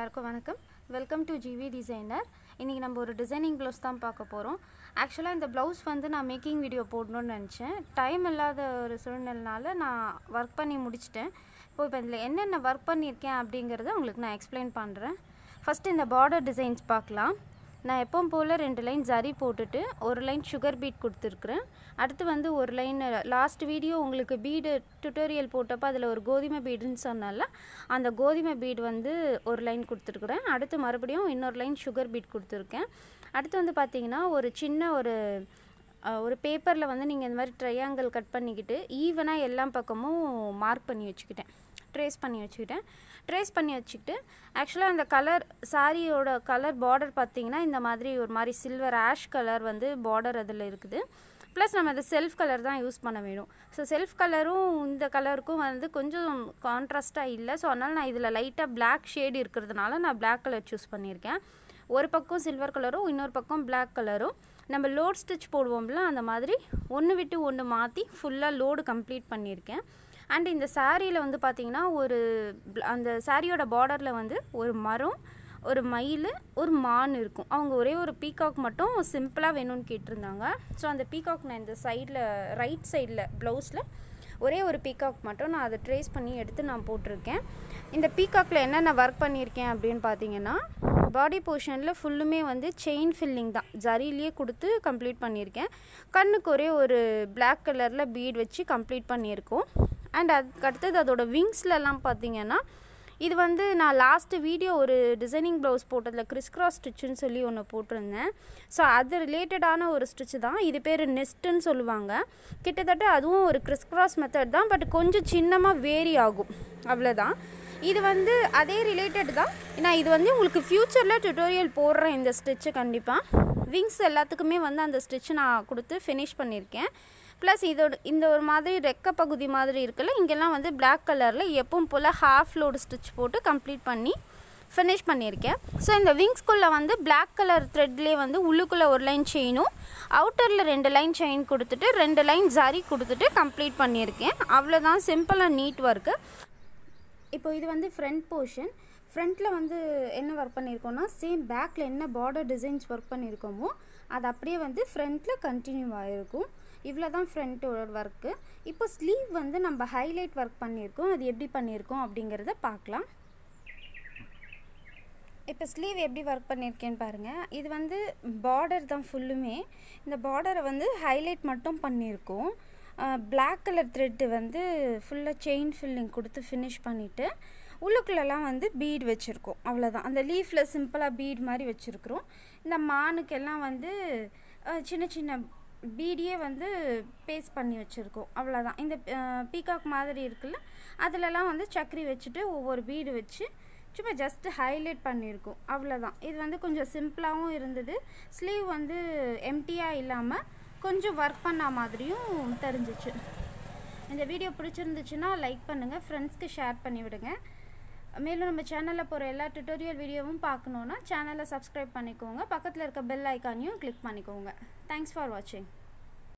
எல்லாருக்கும் வணக்கம் welcome to GV designer இன்றைக்கி நம்ம ஒரு டிசைனிங் ப்ளவுஸ் தான் பார்க்க போகிறோம் ஆக்சுவலாக இந்த ப்ளவுஸ் வந்து நான் மேக்கிங் வீடியோ போடணும்னு நினச்சேன் டைம் இல்லாத ஒரு சூழ்நிலைனால நான் ஒர்க் பண்ணி முடிச்சிட்டேன் இப்போ இப்போ இதில் என்னென்ன ஒர்க் பண்ணியிருக்கேன் அப்படிங்கிறத உங்களுக்கு நான் எக்ஸ்பிளைன் பண்ணுறேன் ஃபஸ்ட்டு இந்த பார்டர் டிசைன்ஸ் பார்க்கலாம் நான் எப்பவும் போல் ரெண்டு லைன் ஜரி போட்டுட்டு ஒரு லைன் சுகர் பீட் கொடுத்துருக்குறேன் அடுத்து வந்து ஒரு லைன் லாஸ்ட் வீடியோ உங்களுக்கு பீடு டுட்டோரியல் போட்டப்போ அதில் ஒரு கோதுமை பீடுன்னு சொன்னால அந்த கோதுமை பீடு வந்து ஒரு லைன் கொடுத்துருக்குறேன் அடுத்து மறுபடியும் இன்னொரு லைன் சுகர் பீட் கொடுத்துருக்கேன் அடுத்து வந்து பார்த்திங்கன்னா ஒரு சின்ன ஒரு அஹ், ஒரு பேப்பரில் வந்து நீங்கள் இந்த மாதிரி ட்ரையாங்கிள் கட் பண்ணிக்கிட்டு ஈவனாக எல்லா பக்கமும் மார்க் பண்ணி வச்சுக்கிட்டேன் ட்ரேஸ் பண்ணி வச்சுக்கிட்டேன் ட்ரேஸ் பண்ணி வச்சுக்கிட்டு ஆக்சுவலாக அந்த கலர் சாரியோட கலர் பார்டர் பார்த்தீங்கன்னா இந்த மாதிரி ஒரு மாதிரி சில்வர் ஆஷ் கலர் வந்து பார்டர் அதில் இருக்குது ப்ளஸ் நம்ம அது செல்ஃப் கலர் தான் யூஸ் பண்ண வேணும் ஸோ செல்ஃப் கலரும் இந்த கலருக்கும் வந்து கொஞ்சம் கான்ட்ராஸ்ட்டாக இல்லை ஸோ அதனால் நான் இதில் லைட்டாக பிளாக் ஷேடு இருக்கிறதுனால நான் Black கலர் சூஸ் பண்ணியிருக்கேன் ஒரு பக்கம் சில்வர் கலரும் இன்னொரு பக்கம் Black கலரும் நம்ம லோட் ஸ்டிச் போடுவோம்ல அந்த மாதிரி ஒன்று விட்டு ஒன்று மாற்றி ஃபுல்லாக லோடு கம்ப்ளீட் பண்ணியிருக்கேன் அண்ட் இந்த சாரியில் வந்து பார்த்திங்கன்னா ஒரு bl- அந்த சாரியோட பார்டரில் வந்து ஒரு மரம் ஒரு மயில் ஒரு மான் இருக்கும் அவங்க ஒரே ஒரு பீகாக் மட்டும் சிம்பிளாக வேணும்னு கேட்டிருந்தாங்க ஸோ அந்த பீகாக் நான் இந்த சைடில் ரைட் சைடில் ப்ளவுஸில் ஒரே ஒரு பீகாக் மட்டும் நான் அதை ட்ரேஸ் பண்ணி எடுத்து நான் போட்டிருக்கேன் இந்த பீகாக்கில் என்னென்ன ஒர்க் பண்ணியிருக்கேன் அப்படின்னு பார்த்தீங்கன்னா பாடி போர்ஷனில் ஃபுல்லுமே வந்து செயின் ஃபில்லிங் தான் ஜரிலேயே கொடுத்து கம்ப்ளீட் பண்ணியிருக்கேன் கண்ணுக்கு ஒரே ஒரு Black கலரில் பீட் வச்சு கம்ப்ளீட் பண்ணியிருக்கோம் அண்ட் அதுக்கு அடுத்தது அதோட விங்ஸ்லலாம் பார்த்தீங்கன்னா இது வந்து நான் லாஸ்ட்டு வீடியோ ஒரு டிசைனிங் ப்ளவுஸ் போட்டதில் கிறிஸ் கிராஸ் ஸ்டிச்சுன்னு சொல்லி ஒன்று போட்டிருந்தேன் ஸோ அது ரிலேட்டடான ஒரு ஸ்டிச் தான் இது பேர் நெஸ்ட்டுன்னு சொல்லுவாங்க கிட்டத்தட்ட அதுவும் ஒரு கிறிஸ் கிராஸ் மெத்தட் தான் பட் கொஞ்சம் சின்னமாக வேரி ஆகும் அவ்வளோதான் இது வந்து அதே ரிலேட்டட் தான் நான் இது வந்து உங்களுக்கு ஃப்யூச்சரில் டுட்டோரியல் போடுறேன் இந்த ஸ்டிச்சு கண்டிப்பாக விங்ஸ் எல்லாத்துக்குமே வந்து அந்த ஸ்டிச் நான் கொடுத்து ஃபினிஷ் பண்ணியிருக்கேன் ப்ளஸ் இதோட இந்த ஒரு மாதிரி ரெக்க பகுதி மாதிரி இருக்குல்ல இங்கெல்லாம் வந்து Black கலரில் எப்பவும் போல் ஹாஃப் லோடு ஸ்டிச் போட்டு கம்ப்ளீட் பண்ணி ஃபினிஷ் பண்ணியிருக்கேன் ஸோ இந்த விங்ஸ்குள்ளே வந்து Black கலர் த்ரெட்லேயே வந்து உள்ளுக்குள்ளே ஒரு லைன் செயினும் அவுட்டரில் ரெண்டு லைன் செயின் கொடுத்துட்டு ரெண்டு லைன் ஜரி கொடுத்துட்டு கம்ப்ளீட் பண்ணியிருக்கேன் அவ்வளோதான் சிம்பிளாக நீட் ஒர்க்கு இப்போ இது வந்து ஃப்ரண்ட் போர்ஷன் ஃப்ரண்ட்டில் வந்து என்ன ஒர்க் பண்ணியிருக்கோம்னா சேம் பேக்கில் என்ன பார்டர் டிசைன்ஸ் ஒர்க் பண்ணியிருக்கோமோ அது அப்படியே வந்து ஃப்ரண்ட்டில் கண்டினியூ ஆகிருக்கும் இவ்வளோ தான் ஃப்ரண்ட்டோட ஒர்க்கு இப்போ ஸ்லீவ் வந்து நம்ம ஹைலைட் ஒர்க் பண்ணியிருக்கோம் அது எப்படி பண்ணியிருக்கோம் அப்படிங்கிறத பார்க்கலாம் இப்போ ஸ்லீவ் எப்படி ஒர்க் பண்ணியிருக்கேன்னு பாருங்கள் இது வந்து பார்டர் தான் ஃபுல்லுமே இந்த பார்டரை வந்து ஹைலைட் மட்டும் பண்ணியிருக்கோம் Black கலர் த்ரெட்டு வந்து ஃபுல்லாக செயின் ஃபில்லிங் கொடுத்து ஃபினிஷ் பண்ணிவிட்டு உள்ளுக்குள்ளெல்லாம் வந்து பீட் வச்சுருக்கோம் அவ்வளோதான் அந்த லீஃபில் சிம்பிளாக பீட் மாதிரி வச்சுருக்குறோம் இந்த மானுக்கெல்லாம் வந்து அஹ், சின்ன சின்ன பீடியே வந்து பேஸ்ட் பண்ணி வச்சுருக்கோம் அவ்வளோதான் இந்த பீகாக் மாதிரி இருக்குல்ல அதிலலாம் வந்து சக்கரி வச்சுட்டு ஒவ்வொரு பீடு வச்சு சும்மா ஜஸ்ட் ஹைலைட் பண்ணியிருக்கோம் அவ்வளோதான் இது வந்து கொஞ்சம் சிம்பிளாகவும் இருந்தது ஸ்லீவ் வந்து எம்டியாக இல்லாமல் கொஞ்சம் ஒர்க் பண்ண மாதிரியும் தெரிஞ்சிச்சு இந்த வீடியோ பிடிச்சிருந்துச்சுன்னா லைக் பண்ணுங்கள் ஃப்ரெண்ட்ஸ்க்கு ஷேர் பண்ணி விடுங்க மேலும் நம்ம சேனலில் போகிற எல்லா டுட்டோரியல் வீடியோவும் பார்க்கணுன்னா சேனலை சப்ஸ்கிரைப் பண்ணிக்கோங்க பக்கத்தில் இருக்க பெல் ஐக்கானையும் கிளிக் பண்ணிக்கோங்க தேங்க்ஸ் ஃபார் வாட்சிங்